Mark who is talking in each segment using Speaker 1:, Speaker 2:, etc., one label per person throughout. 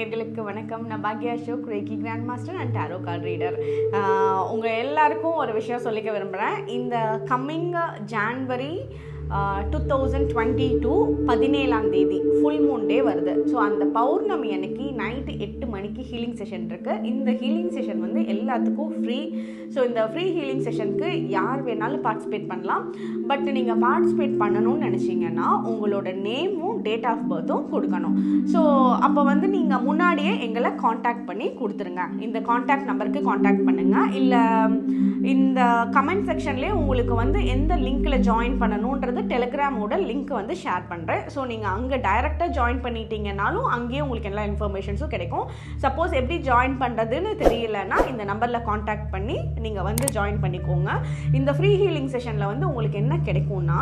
Speaker 1: நேர்களுக்கு வணக்கம் நான் பாக்யா Ashok reiki grand master and tarot card reader உங்கள் எல்லாருக்கும் ஒரு விஷயம் சொல்லிக்க விரும்புகிறேன் இந்த coming January two thousand twenty two பதினேழாம் தேதி ஃபுல் மூன் டே வருது ஸோ அந்த பௌர்ணமி அன்னைக்கு நைட்டு எட்டு மணிக்கு ஹீலிங் செஷன் இருக்குது இந்த ஹீலிங் செஷன் வந்து எல்லாத்துக்கும் ஃப்ரீ ஸோ இந்த ஃப்ரீ ஹீலிங் செஷனுக்கு யார் வேணாலும் பார்ட்டிசிபேட் பண்ணலாம் பட் நீங்கள் பார்ட்டிசிபேட் பண்ணணும்னு நினச்சிங்கன்னா உங்களோட நேமும் டேட் ஆஃப் பர்த்தும் கொடுக்கணும் ஸோ அப்போ வந்து நீங்கள் முன்னாடியே எங்களை காண்டாக்ட் பண்ணி கொடுத்துருங்க இந்த காண்டாக்ட் நம்பருக்கு காண்டாக்ட் பண்ணுங்கள் இல்லை இந்த கமெண்ட் செக்ஷன்லேயே உங்களுக்கு வந்து எந்த லிங்க்கில் ஜாயின் பண்ணணுன்றது டெலிகிராமோட லிங்க் வந்து ஷேர் பண்ணுறேன் ஸோ நீங்கள் அங்கே டைரெக்டாக ஜாயின் பண்ணிட்டீங்கனாலும் அங்கேயே உங்களுக்கு எல்லா இன்ஃபர்மேஷன்ஸும் கிடைக்கும் சப்போஸ் எப்படி ஜாயின் பண்ணுறதுன்னு தெரியலன்னா இந்த நம்பரில் காண்டாக்ட் பண்ணி நீங்கள் வந்து ஜாயின் பண்ணிக்கோங்க இந்த ஃப்ரீ ஹீலிங் செஷனில் வந்து உங்களுக்கு என்ன கிடைக்கும்னா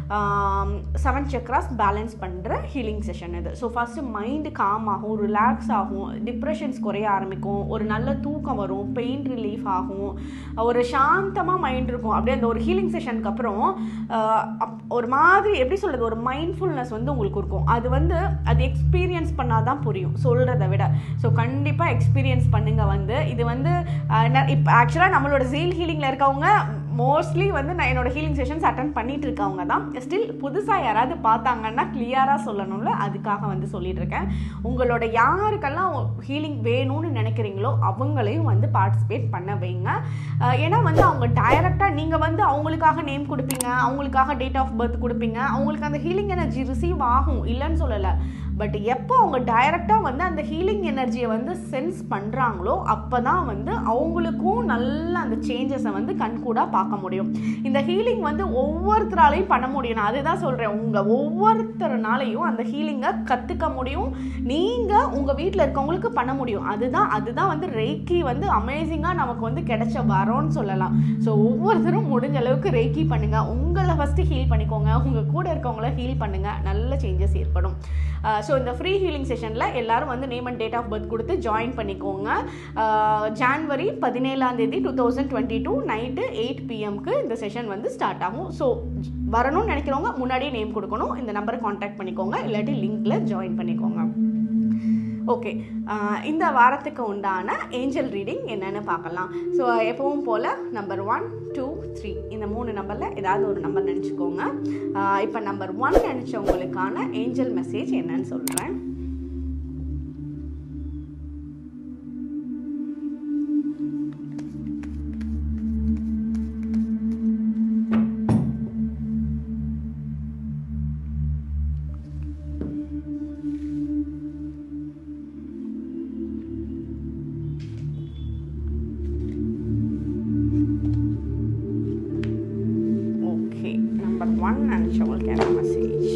Speaker 1: செவன் சக்ராஸ் பேலன்ஸ் பண்ணுற ஹீலிங் செஷன் இது ஸோ ஃபஸ்ட்டு மைண்டு காம் ஆகும் ரிலாக்ஸ் ஆகும் டிப்ரெஷன்ஸ் குறைய ஆரம்பிக்கும் ஒரு நல்ல தூக்கம் வரும் பெயின் ரிலீஃப் ஆகும் ஒரு சாந்தமாக மைண்ட் இருக்கும் அப்படியே அந்த ஒரு ஹீலிங் செஷனுக்கு அப்புறம் ஒரு மாதிரி எப்படி சொல்கிறது ஒரு மைண்ட்ஃபுல்னஸ் வந்து உங்களுக்கு இருக்கும் அது வந்து அது எக்ஸ்பீரியன்ஸ் பண்ணால் தான் புரியும் சொல்கிறத விட ஸோ கண்டிப்பாக எக்ஸ்பீரியன்ஸ் பண்ணுங்கள் வந்து இது வந்து இப்போ ஆக்சுவலாக நம்மளோட ஜீல் ஹீலிங்கில் இருக்கவங்க மோஸ்ட்லி வந்து நான் என்னோட ஹீலிங் செஷன்ஸ் அட்டன் பண்ணிட்டு இருக்கவங்க தான் ஸ்டில் புதுசாக யாராவது பார்த்தாங்கன்னா கிளியராக சொல்லணும்ல அதுக்காக வந்து சொல்லிட்டு இருக்கேன் உங்களோட யாருக்கெல்லாம் ஹீலிங் வேணும்னு நினைக்கிறீங்களோ அவங்களையும் வந்து பார்ட்டிசிபேட் பண்ண வைங்க ஏன்னா வந்து அவங்க டைரக்டாக நீங்கள் வந்து அவங்களுக்காக நேம் கொடுப்பீங்க அவங்களுக்காக டேட் ஆஃப் பர்த் கொடுப்பீங்க அவங்களுக்கு அந்த ஹீலிங் எனர்ஜி ரிசீவ் ஆகும் இல்லைன்னு சொல்லலை பட் எப்போ அவங்க டைரெக்டாக வந்து அந்த ஹீலிங் எனர்ஜியை வந்து சென்ஸ் பண்ணுறாங்களோ அப்போ தான் வந்து அவங்களுக்கும் நல்ல அந்த சேஞ்சஸை வந்து கண்கூடாக பார்க்க முடியும் இந்த ஹீலிங் வந்து ஒவ்வொருத்தராலையும் பண்ண முடியும் நான் அதுதான் சொல்கிறேன் உங்கள் ஒவ்வொருத்தரனாலையும் அந்த ஹீலிங்கை கற்றுக்க முடியும் நீங்கள் உங்கள் வீட்டில் இருக்கவங்களுக்கு பண்ண முடியும் அதுதான் அதுதான் வந்து ரெய்க்கி வந்து அமேசிங்காக நமக்கு வந்து கிடைச்ச வரோன்னு சொல்லலாம் ஸோ ஒவ்வொருத்தரும் முடிஞ்ச அளவுக்கு ரெய்க்கி பண்ணுங்கள் உங்களை ஃபஸ்ட்டு ஹீல் பண்ணிக்கோங்க உங்கள் கூட இருக்கவங்கள ஹீல் பண்ணுங்கள் நல்ல சேஞ்சஸ் ஏற்படும் ஸோ இந்த ஃப்ரீ ஹீலிங் செஷனில் எல்லாரும் வந்து name and date of birth கொடுத்து ஜாயின் பண்ணிக்கோங்க ஜான்வரி பதினேழாம் தேதி two thousand twenty two night eight பிஎம்க்கு இந்த செஷன் வந்து ஸ்டார்ட் ஆகும் ஸோ வரணும்னு நினைக்கிறவங்க முன்னாடியே நேம் கொடுக்கணும் இந்த நம்பரை காண்டாக்ட் பண்ணிக்கோங்க இல்லாட்டி லிங்க்கில் ஜாயின் பண்ணிக்கோங்க ஓகே இந்த வாரத்துக்கு உண்டான ஏஞ்சல் ரீடிங் என்னென்னு பார்க்கலாம் ஸோ எப்பவும் போல் நம்பர் ஒன் டூ த்ரீ இந்த மூணு நம்பரில் ஏதாவது ஒரு நம்பர் நினச்சிக்கோங்க இப்போ நம்பர் ஒன் நினச்சவங்களுக்கான ஏஞ்சல் மெசேஜ் என்னன்னு சொல்கிறேன் one நினச்சவங்களுக்கு என்ன மெசேஜ்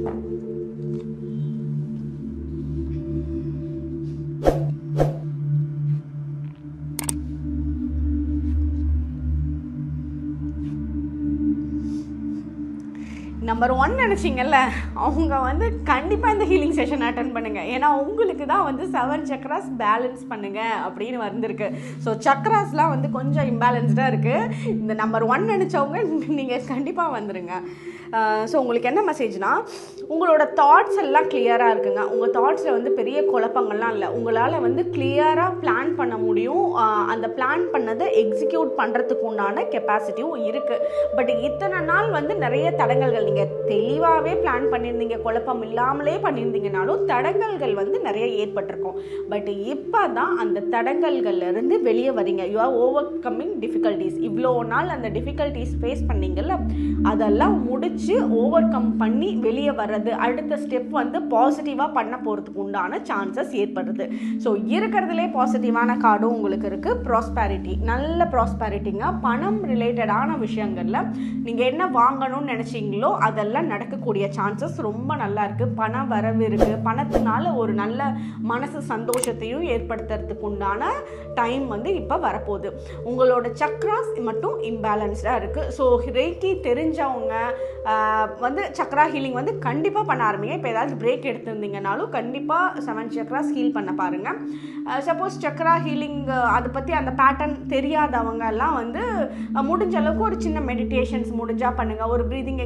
Speaker 1: நம்பர் ஒன் நினச்சிங்கல்ல அவங்க வந்து கண்டிப்பாக இந்த ஹீலிங் செஷன் அட்டன் பண்ணுங்கள் ஏன்னா உங்களுக்கு தான் வந்து செவன் சக்ராஸ் பேலன்ஸ் பண்ணுங்கள் அப்படின்னு வந்திருக்கு ஸோ சக்ராஸ்லாம் வந்து கொஞ்சம் இம்பேலன்ஸ்டாக இருக்குது இந்த நம்பர் ஒன் நினச்சவங்க நீங்கள் கண்டிப்பாக வந்துடுங்க ஸோ உங்களுக்கு என்ன மெசேஜ்னா உங்களோட தாட்ஸ் எல்லாம் கிளியராக இருக்குங்க உங்கள் தாட்ஸில் வந்து பெரிய குழப்பங்கள்லாம் இல்லை உங்களால் வந்து கிளியராக பிளான் பண்ண முடியும் அந்த பிளான் பண்ணதை எக்ஸிக்யூட் பண்ணுறதுக்கு உண்டான கெப்பாசிட்டியும் இருக்குது பட் இத்தனை நாள் வந்து நிறைய தடங்கல்கள் நீங்கள் தெளிவாகவே பிளான் பண்ணியிருந்தீங்க குழப்பம் இல்லாமலே பண்ணியிருந்தீங்கனாலும் தடங்கல்கள் வந்து நிறைய ஏற்பட்டிருக்கும் பட் இப்போ தான் அந்த தடங்கல்கள்லேருந்து வெளியே வரீங்க you are overcoming difficulties இவ்வளோ நாள் அந்த டிஃபிகல்ட்டிஸ் ஃபேஸ் பண்ணீங்கல்ல அதெல்லாம் முடிச்சு ஓவர் கம் பண்ணி வெளியே வர்றது அடுத்த ஸ்டெப் வந்து பாசிட்டிவாக பண்ண போகிறதுக்கு உண்டான சான்சஸ் ஏற்படுது ஸோ இருக்கிறதுலே பாசிட்டிவான கார்டும் உங்களுக்கு இருக்குது ப்ராஸ்பேரிட்டி நல்ல ப்ராஸ்பேரிட்டிங்க பணம் ரிலேட்டடான விஷயங்களில் நீங்கள் என்ன வாங்கணும்னு நினச்சிங்களோ அதெல்லாம் நடக்கக்கூடிய சான்சஸ் ரொம்ப நல்லா இருக்குது பண வரவு இருக்குது பணத்தினால ஒரு நல்ல மனசு சந்தோஷத்தையும் ஏற்படுத்துறதுக்கு உண்டான டைம் வந்து இப்போ வரப்போகுது உங்களோட சக்ராஸ் மட்டும் இம்பேலன்ஸ்டாக இருக்குது ஸோ ரேக்கி தெரிஞ்சவங்க வந்து சக்ரா ஹீலிங் வந்து கண்டிப்பாக பண்ண ஆரம்பிங்க இப்போ ஏதாவது பிரேக் எடுத்திருந்தீங்கனாலும் கண்டிப்பாக செவன் சக்ராஸ் ஹீல் பண்ண பாருங்கள் சப்போஸ் சக்ரா ஹீலிங் அதை பற்றி அந்த பேட்டர்ன் தெரியாதவங்க எல்லாம் வந்து முடிஞ்ச அளவுக்கு ஒரு சின்ன மெடிடேஷன்ஸ் முடிஞ்சால் பண்ணுங்கள் ஒரு ப்ரீதிங் எக்ஸசைஸ்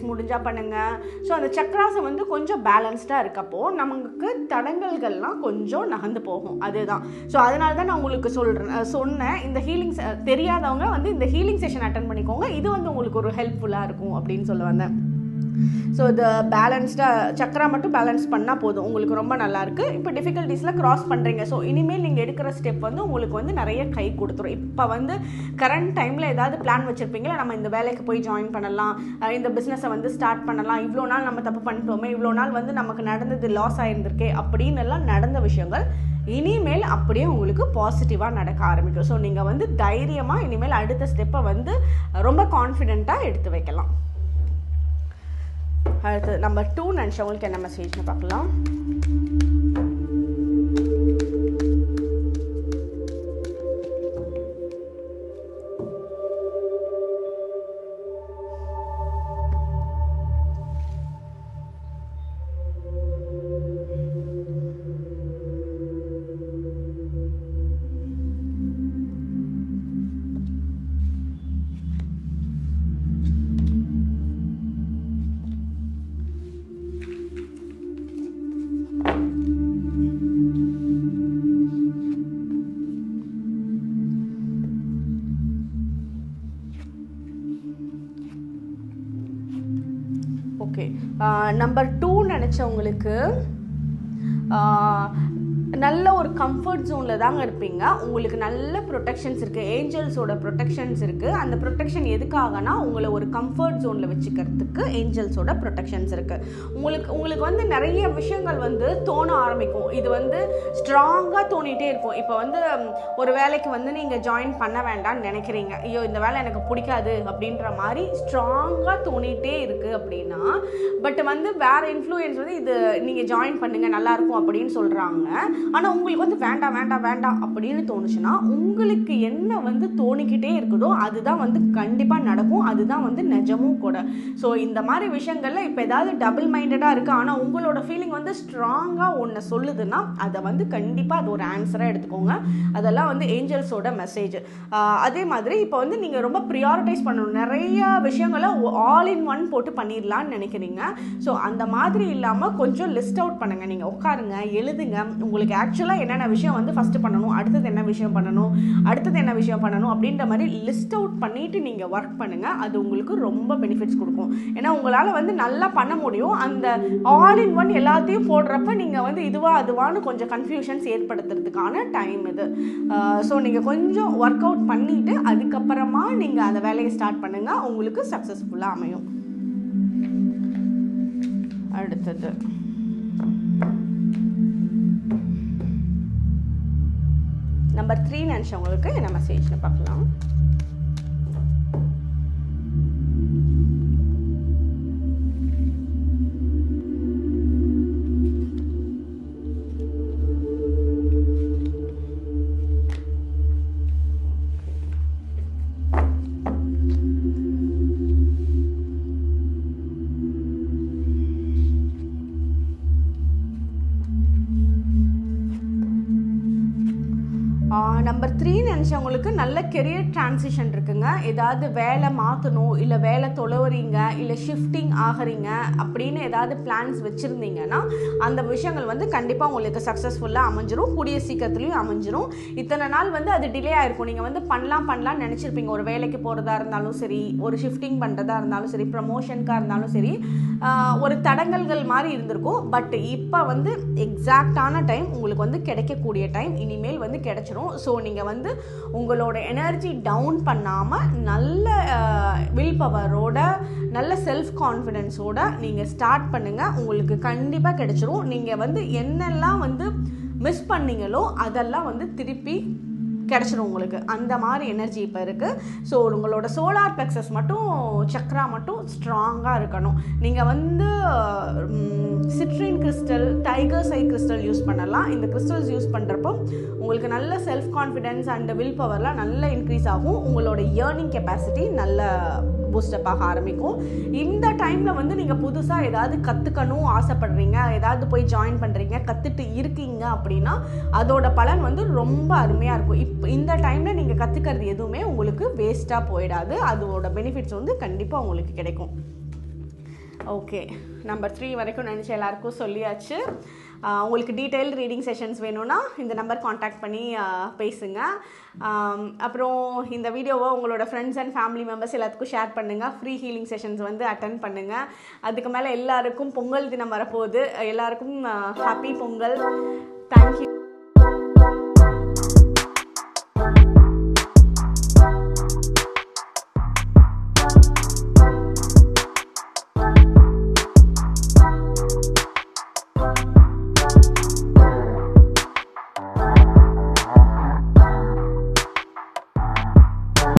Speaker 1: முடிஞ்சால் பண்ணுங்கள் ஸோ அந்த சக்ராஸை வந்து கொஞ்சம் பேலன்ஸ்டாக இருக்கப்போ நமக்கு தடங்கல்கள்லாம் கொஞ்சம் நகர்ந்து போகும் அதுதான் ஸோ அதனால தான் நான் உங்களுக்கு சொல்கிறேன் சொன்னேன் இந்த ஹீலிங் தெரியாதவங்க வந்து இந்த ஹீலிங் செஷன் அட்டன் பண்ணிக்கோங்க இது வந்து உங்களுக்கு ஒரு ஹெல்ப்ஃபுல்லாக இருக்கும் அப்படின்னு சொல்ல வந்தேன் ஸோ இது பேலன்ஸ்டாக சக்கரா மட்டும் பேலன்ஸ் பண்ணால் போதும் உங்களுக்கு ரொம்ப நல்லா இருக்கு இப்போ டிஃபிகல்ட்டிஸில் கிராஸ் பண்ணுறீங்க ஸோ இனிமேல் நீங்கள் எடுக்கிற ஸ்டெப் வந்து உங்களுக்கு வந்து நிறைய கை கொடுத்துரும் இப்போ வந்து கரண்ட் டைமில் ஏதாவது பிளான் வச்சுருப்பீங்களா நம்ம இந்த வேலைக்கு போய் ஜாயின் பண்ணலாம் அஹ் இந்த பிஸ்னஸை வந்து ஸ்டார்ட் பண்ணலாம் இவ்வளோ நாள் நம்ம தப்பு பண்ணிட்டோமே இவ்வளோ நாள் வந்து நமக்கு நடந்தது லாஸ் ஆயிருந்திருக்கே அப்படின்னு எல்லாம் நடந்த விஷயங்கள் இனிமேல் அப்படியே உங்களுக்கு பாசிட்டிவாக நடக்க ஆரம்பிக்கும் ஸோ நீங்கள் வந்து தைரியமாக இனிமேல் அடுத்த ஸ்டெப்பை வந்து ரொம்ப கான்ஃபிடெண்ட்டாக எடுத்து வைக்கலாம் அடுத்து நம்பர் டூ நினச்சவங்களுக்கு என்ன மெசேஜ்னு பார்க்கலாம் ஓகே நம்பர் டூ நினச்சவங்களுக்கு நல்ல ஒரு கம்ஃபர்ட் ஜோனில் தாங்க இருப்பீங்க உங்களுக்கு நல்ல ப்ரொடெக்ஷன்ஸ் இருக்குது ஏஞ்சல்ஸோட ப்ரொடெக்ஷன்ஸ் இருக்குது அந்த ப்ரொடெக்ஷன் எதுக்காகனா உங்களை ஒரு கம்ஃபர்ட் ஜோனில் வச்சுக்கிறதுக்கு ஏஞ்சல்ஸோட ப்ரொடெக்ஷன்ஸ் இருக்குது உங்களுக்கு உங்களுக்கு வந்து நிறைய விஷயங்கள் வந்து தோண ஆரம்பிக்கும் இது வந்து ஸ்ட்ராங்காக தோணிகிட்டே இருக்கும் இப்போ வந்து ம், ஒரு வேலைக்கு வந்து நீங்கள் ஜாயின் பண்ண வேண்டாம்னு நினைக்கிறீங்க ஐயோ இந்த வேலை எனக்கு பிடிக்காது அப்படின்ற மாதிரி ஸ்ட்ராங்காக தோணிகிட்டே இருக்குது அப்படின்னா பட் வந்து வேற இன்ஃப்ளூயன்ஸ் வந்து இது நீங்கள் ஜாயின் பண்ணுங்க நல்லா இருக்கும் அப்படின்னு சொல்கிறாங்க ஆனால் உங்களுக்கு வந்து வேண்டாம் வேண்டாம் வேண்டாம் அப்படின்னு தோணுச்சுன்னா உங்களுக்கு என்ன வந்து தோணிக்கிட்டே இருக்குதோ அதுதான் வந்து கண்டிப்பாக நடக்கும் அதுதான் வந்து நிஜமும் கூட ஸோ இந்த மாதிரி விஷயங்கள்ல இப்போ ஏதாவது டபுள் மைண்டடாக இருக்குது ஆனால் உங்களோட ஃபீலிங் வந்து ஸ்ட்ராங்காக ஒன்று சொல்லுதுன்னா அதை வந்து கண்டிப்பாக அது ஒரு ஆன்சராக எடுத்துக்கோங்க அதெல்லாம் வந்து ஏஞ்சல்ஸோட மெசேஜ் அதே மாதிரி இப்போ வந்து நீங்கள் ரொம்ப ப்ரியாரிட்டைஸ் பண்ணணும் நிறைய விஷயங்களை ஆல் இன் ஒன் போட்டு பண்ணிடலான்னு நினைக்கிறீங்க ஸோ அந்த மாதிரி இல்லாமல் கொஞ்சம் லிஸ்ட் அவுட் பண்ணுங்கள் நீங்கள் உட்காருங்க எழுதுங்க உங்களுக்கு ஆக்சுவலாக என்னென்ன விஷயம் வந்து ஃபஸ்ட்டு பண்ணணும் அடுத்தது என்ன விஷயம் பண்ணணும் அடுத்தது என்ன விஷயம் பண்ணணும் அப்படின்ற மாதிரி லிஸ்ட் அவுட் பண்ணிட்டு நீங்கள் ஒர்க் பண்ணுங்கள் அது உங்களுக்கு ரொம்ப பெனிஃபிட்ஸ் கொடுக்கும் ஏன்னா உங்களால் வந்து நல்லா பண்ண முடியும் அந்த ஆல் இன் ஒன் எல்லாத்தையும் போடுறப்ப நீங்கள் வந்து இதுவா அதுவான்னு கொஞ்சம் கன்ஃபியூஷன்ஸ் ஏற்படுத்துறதுக்கான டைம் இது ஸோ நீங்கள் கொஞ்சம் ஒர்க் அவுட் பண்ணிவிட்டு அதுக்கப்புறமா நீங்கள் அந்த வேலையை ஸ்டார்ட் பண்ணுங்கள் உங்களுக்கு சக்ஸஸ்ஃபுல்லாக அமையும் அடுத்தது நம்பர் த்ரீ நினச்சவங்களுக்கு என்ன மெசேஜ்னு பார்க்கலாம் நம்பர் த்ரீ நினச்சவங்களுக்கு நல்ல கெரியர் டிரான்சிஷன் இருக்குங்க ஏதாவது வேலை மாற்றணும் இல்லை வேலை தொலைவுறீங்க இல்லை ஷிஃப்டிங் ஆகுறீங்க அப்படின்னு ஏதாவது பிளான்ஸ் வச்சுருந்தீங்கன்னா அந்த விஷயங்கள் வந்து கண்டிப்பாக உங்களுக்கு சக்ஸஸ்ஃபுல்லாக அமைஞ்சிரும் கூடிய சீக்கிரத்துலையும் அமைஞ்சிரும் இத்தனை நாள் வந்து அது டிலே ஆயிருக்கும் நீங்கள் வந்து பண்ணலாம் பண்ணலாம்னு நினச்சிருப்பீங்க ஒரு வேலைக்கு போகிறதா இருந்தாலும் சரி ஒரு ஷிஃப்டிங் பண்ணுறதா இருந்தாலும் சரி ப்ரமோஷனுக்காக இருந்தாலும் சரி ஆஹ் ஒரு தடங்கல்கள் மாதிரி இருந்திருக்கும் பட் இப்போ வந்து எக்ஸாக்டான டைம் உங்களுக்கு வந்து கிடைக்கக்கூடிய டைம் இனிமேல் வந்து கிடைச்சிரும் ஸோ நீங்கள் வந்து உங்களோட எனர்ஜி டவுன் பண்ணாமல் நல்ல வில் பவரோட நல்ல செல்ஃப் கான்ஃபிடென்ஸோட நீங்கள் ஸ்டார்ட் பண்ணுங்கள் உங்களுக்கு கண்டிப்பாக கிடைச்சிரும் நீங்கள் வந்து என்னெல்லாம் வந்து மிஸ் பண்ணீங்களோ அதெல்லாம் வந்து திருப்பி கிடச்சிரும் உங்களுக்கு அந்த மாதிரி எனர்ஜி இப்போ இருக்குது ஸோ உங்களோட சோலார் plexus மட்டும் சக்ரா மட்டும் ஸ்ட்ராங்காக இருக்கணும் நீங்கள் வந்து citrine crystal tiger eye crystal use பண்ணலாம் இந்த கிறிஸ்டல்ஸ் யூஸ் பண்ணுறப்போ உங்களுக்கு நல்ல செல்ஃப் கான்ஃபிடென்ஸ் அண்ட் வில் பவர்லாம் நல்ல இன்க்ரீஸ் ஆகும் உங்களோட ஏர்னிங் கெப்பாசிட்டி நல்ல பூஸ்டப் ஆக ஆரம்பிக்கும் இந்த டைமில் வந்து நீங்கள் புதுசாக ஏதாவது கற்றுக்கணும் ஆசைப்படுறீங்க ஏதாவது போய் ஜாயின் பண்ணுறீங்க கற்றுட்டு இருக்கீங்க அப்படின்னா அதோட பலன் வந்து ரொம்ப அருமையாக இருக்கும் இப்போ இந்த டைமில் நீங்கள் கற்றுக்கிறது எதுவுமே உங்களுக்கு வேஸ்ட்டாக போயிடாது அதோட பெனிஃபிட்ஸ் வந்து கண்டிப்பாக உங்களுக்கு கிடைக்கும் ஓகே நம்பர் த்ரீ வரைக்கும் நினச்ச எல்லாருக்கும் சொல்லியாச்சு ஆஹ் உங்களுக்கு டீட்டெயில் ரீடிங் செஷன்ஸ் வேணும்னா இந்த நம்பர் காண்டாக்ட் பண்ணி ஆஹ் பேசுங்க ஆம், அப்புறம் இந்த வீடியோவை உங்களோட ஃப்ரெண்ட்ஸ் அண்ட் ஃபேமிலி மெம்பர்ஸ் எல்லாத்துக்கும் ஷேர் பண்ணுங்கள் ஃப்ரீ ஹீலிங் செஷன்ஸ் வந்து அட்டன் பண்ணுங்கள் அதுக்கு மேலே எல்லாருக்கும் பொங்கல் தினம் வரப்போகுது எல்லாருக்கும் ஹாப்பி பொங்கல் தேங்க்யூ